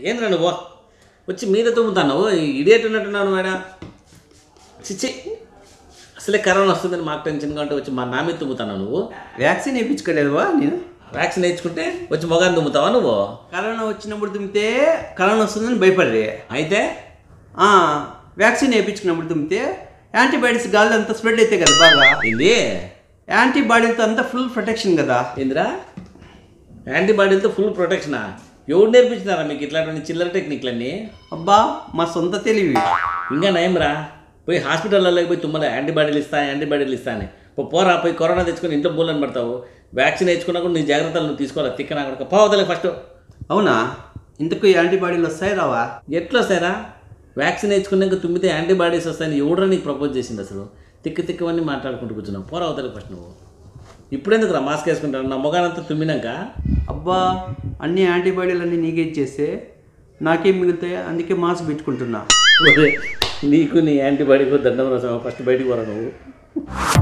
ఏంద్రా నువ్వు వచ్చి మీద తుమ్ముతావు ఇడియట్ ఉన్నట్టున్నావు మేడం చిచ్చి అసలే కరోనా వస్తుందని మాకు టెన్షన్గా ఉంటే వచ్చి మా నా మీద తుమ్ముతావు నువ్వు వ్యాక్సిన్ వేయించుకోలేదువా నేను వ్యాక్సిన్ వేయించుకుంటే వచ్చి మొగాన్ని తుమ్ముతావా నువ్వు కరోనా వచ్చినప్పుడు తుమ్మితే కరోనా వస్తుందని భయపడరే అయితే ఆ, వ్యాక్సిన్ వేయించుకున్నప్పుడు తుమ్మితే యాంటీబయాటిక్స్ గాలి అంతా స్ప్రెడ్ అయితే కదా బాగా ఏంది యాంటీబాడీతో అంతా ఫుల్ ప్రొటెక్షన్ కదా ఏందిరా యాంటీబాడీలతో ఫుల్ ప్రొటెక్షనా ఎవరు నేర్పించినారా మీకు ఇట్లాంటి చిల్లర టెక్నిక్లన్నీ అబ్బా మా సొంత తెలివి ఇంకా నయంరా పోయి హాస్పిటల్లో పోయి తుమ్మలే యాంటీబాడీలు ఇస్తా యాంటీబాడీలు ఇస్తా అని పో పోరా పోయి కరోనా తెచ్చుకొని ఇంట్లో మూలని పడతావు వ్యాక్సిన్ వేయించుకున్నా కూడా నీ జాగ్రత్తలు నువ్వు తీసుకోవాలి తిక్కన అక్కడ పోవతలే ఫస్ట్ అవునా ఇంతకు యాంటీబాడీలు వస్తాయి రావా ఎట్లా వస్తాయిరా వ్యాక్సిన్ వేయించుకున్నాక తుమ్మితే యాంటీబాడీస్ వస్తాయని ఎవడరా నీకు ప్రపోజ్ చేసింది అసలు తిక్కు తిక్కవన్నీ మాట్లాడుకుంటూ కూర్చున్నావు పోరా అవతలే ఫస్ట్ నువ్వు ఇప్పుడెందుకు రా మాస్క్ వేసుకుంటాను నా మొగానంతా తుమ్మినాక అబ్బా అన్ని యాంటీబాడీలు అన్నీ నీకే ఇచ్చేస్తే నాకేం మిగులుతాయి అందుకే మాస్క్ పెట్టుకుంటున్నా ఒరే, నీకు నీ యాంటీబాడీకు దండం రసం ఫస్ట్ బయటికి పోరా నువ్వు